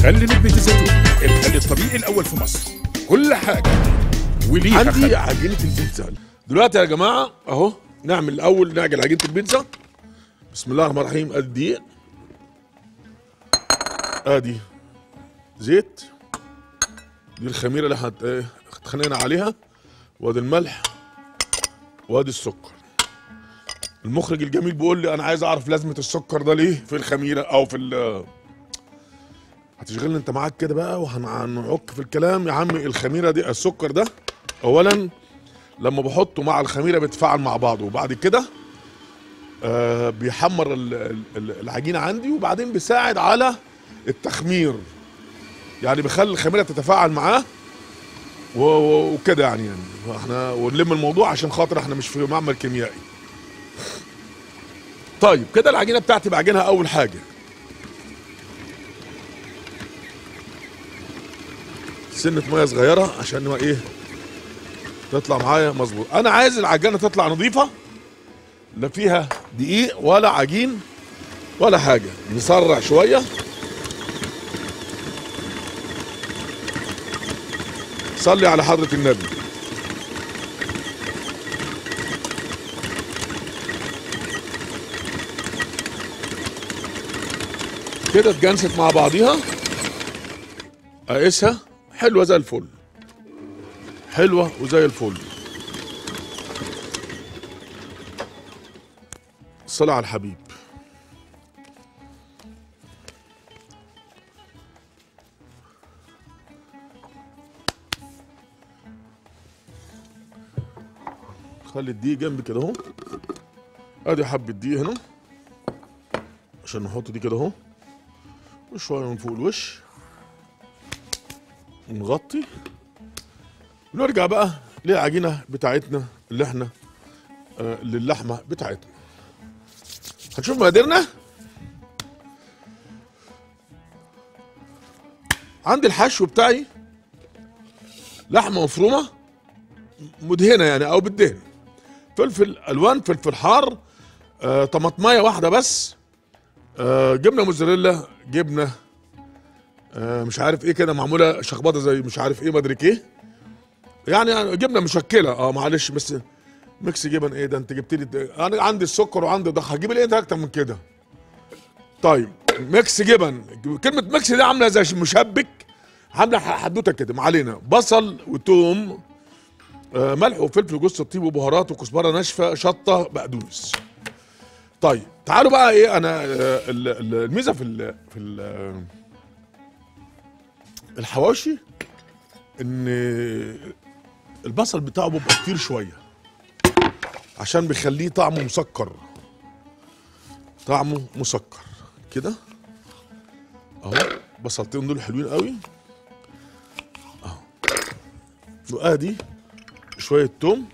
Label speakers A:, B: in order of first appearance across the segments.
A: خلي نبتة الزيتون الخل الطبيعي الأول في مصر كل حاجة وليها
B: عندي
A: خل.
B: عجينه البيتزا دلوقتي يا جماعه اهو نعمل الاول نعجن عجينه البيتزا بسم الله الرحمن الرحيم ادي دقيق ادي زيت دي الخميره اللي احنا ايه اتخانقنا عليها وادي الملح وادي السكر المخرج الجميل بيقول لي انا عايز اعرف لازمه السكر ده ليه في الخميره او في ال هتشغلني انت معاك كده بقى وهنعك في الكلام يا عم الخميره دي السكر ده اولا لما بحطه مع الخميره بيتفاعل مع بعضه وبعد كده آه بيحمر ال- ال- ال- العجينه عندي وبعدين بيساعد على التخمير يعني بيخلي الخميره تتفاعل معاه و- و- وكده يعني يعني احنا ونلم الموضوع عشان خاطر احنا مش في معمل كيميائي طيب كده العجينه بتاعتي بعجنها اول حاجه سنه ميه صغيره عشان ما ايه تطلع معايا مظبوط انا عايز العجينه تطلع نظيفه لا فيها دقيق ولا عجين ولا حاجه نسرع شويه صلي على حضره النبي كده اتجنست مع بعضيها اقيسها حلوه زي الفل حلوه وزي الفل الصلاة على الحبيب خلي الدقيق جنبي كده اهو ادي حبة دقيق هنا عشان نحط دي كده اهو وشوية من فوق الوش نغطي ونرجع بقى للعجينة بتاعتنا اللي احنا آه للحمة بتاعتنا هنشوف مقاديرنا عندي الحشو بتاعي لحمة مفرومة مدهنة يعني أو بالدهن فلفل ألوان فلفل حار آه طماطماية واحدة بس آه جبنة موزاريلا جبنة آه مش عارف ايه كده معمولة شخبطة زي مش عارف ايه مدرك ايه يعني جبنة مشكلة اه معلش بس ميكس جبن ايه ده انت جبت لي انا عندي السكر وعندي الضغط هجيب لي ايه اكتر من كده طيب ميكس جبن كلمه ميكس دي عامله زي مشبك عامله حدوته كده ما علينا بصل وتوم آه ملح وفلفل جوز الطيب وبهارات وكزبره ناشفه شطه بقدونس طيب تعالوا بقى ايه انا آه ال- ال- الميزه في ال في ال الحواشي ان البصل بتاعه بيبقى كتير شويه عشان بيخليه طعمه مسكر طعمه مسكر كده اهو بصلتين دول حلوين قوي اهو وادي شويه توم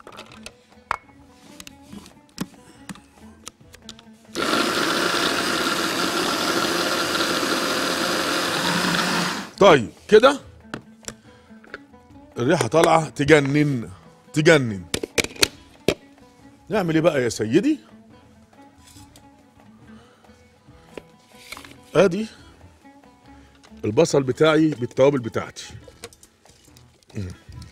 B: طيب كده الريحه طالعه تجنن تجنن نعمل ايه بقى يا سيدي ادي البصل بتاعي بالتوابل بتاعتي مم.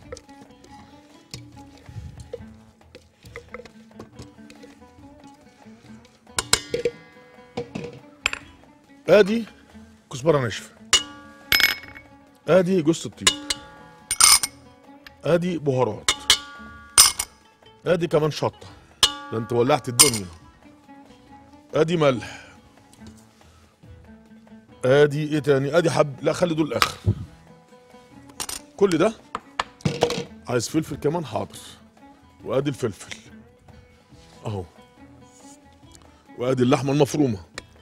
B: ادي كزبره ناشفه ادي جوز الطيب ادي بهارات ادي كمان شطه ده انت ولعت الدنيا ادي ملح ادي ايه تاني ادي حب لا خلي دول الاخر كل ده عايز فلفل كمان حاضر وادي الفلفل اهو وادي اللحمه المفرومه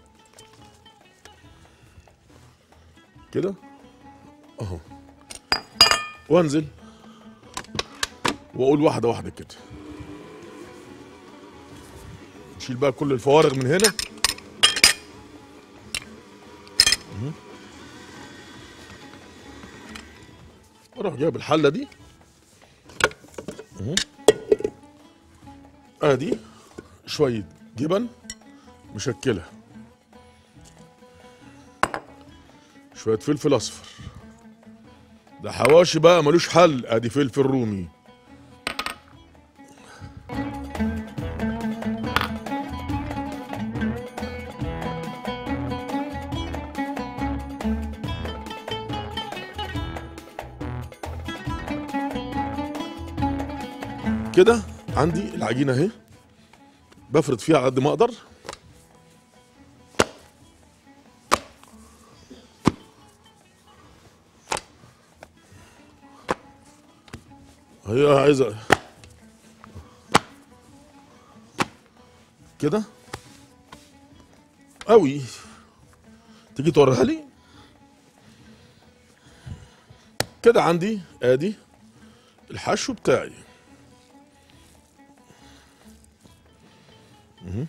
B: كده اهو وانزل واقول واحده واحده كده نشيل بقى كل الفوارغ من هنا مهم. اروح جايب الحله دي مهم. ادي شويه جبن مشكله شويه فلفل اصفر ده حواشي بقى ملوش حل ادي فلفل رومي كده عندي العجينه اهي بفرد فيها على قد ما اقدر هي عايزه كده قوي تيجي توريها لي كده عندي ادي الحشو بتاعي مهم.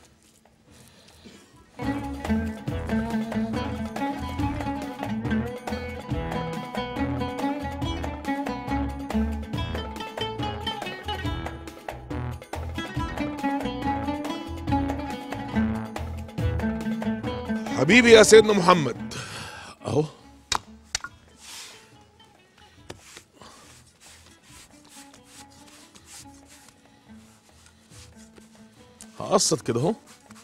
B: حبيبي يا سيدنا محمد اهو هقسط كده اهو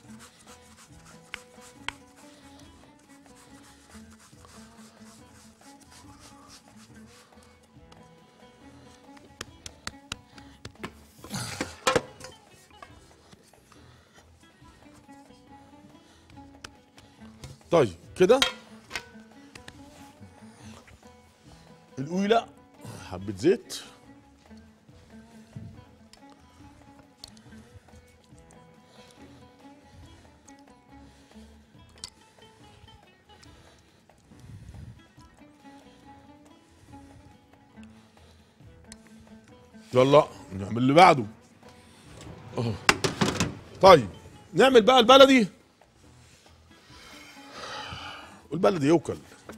B: طيب كده القويلة حبة زيت يلا نعمل اللي بعده أهو. طيب نعمل بقى البلدي والبلدي يوكل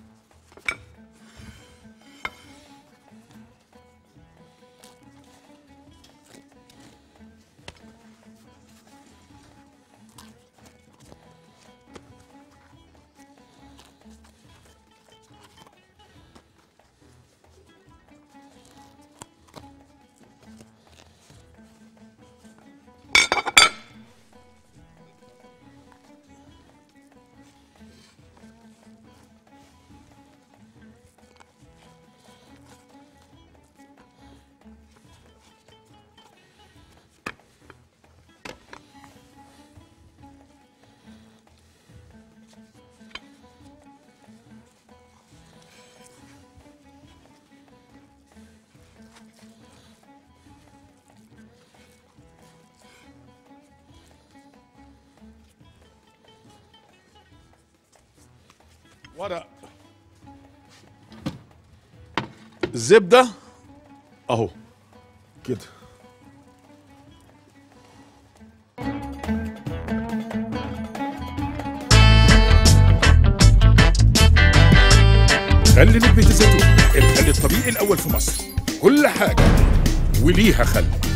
B: ورق الزبدة اهو كده
A: خلي نبتة الزيتون الخل الطبيعي الأول في مصر كل حاجة وليها خل